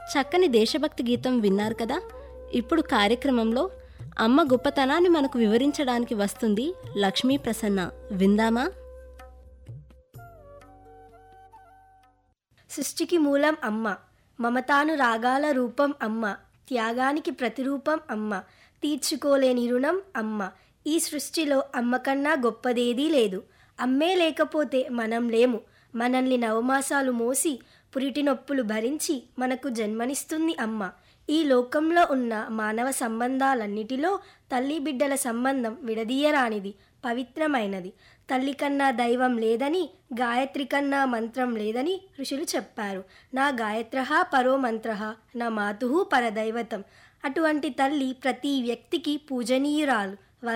చక్కని దేశభక్తి గీతం విన్నారు కదా ఇప్పుడు కార్యక్రమంలో అమ్మ గొప్పతనాన్ని మనకు వివరించడానికి వస్తుంది లక్ష్మీ ప్రసన్న విందామా సృష్టికి మూలం అమ్మ మమతాను రాగాల రూపం అమ్మ త్యాగానికి ప్రతిరూపం అమ్మ తీర్చుకోలేని రుణం అమ్మ ఈ సృష్టిలో అమ్మ కన్నా గొప్పదేదీ లేదు అమ్మే లేకపోతే మనం లేము మనల్ని నవమాసాలు మోసి పురిటి నొప్పులు భరించి మనకు జన్మనిస్తుంది అమ్మ ఈ లోకంలో ఉన్న మానవ సంబంధాలన్నిటిలో తల్లి బిడ్డల సంబంధం విడదీయరానిది పవిత్రమైనది తల్లి కన్నా దైవం లేదని గాయత్రి కన్నా మంత్రం లేదని ఋషులు చెప్పారు నా గాయత్ర పరో మంత్ర నా మాతు పరదైవతం అటువంటి తల్లి ప్రతి వ్యక్తికి పూజనీయురాలు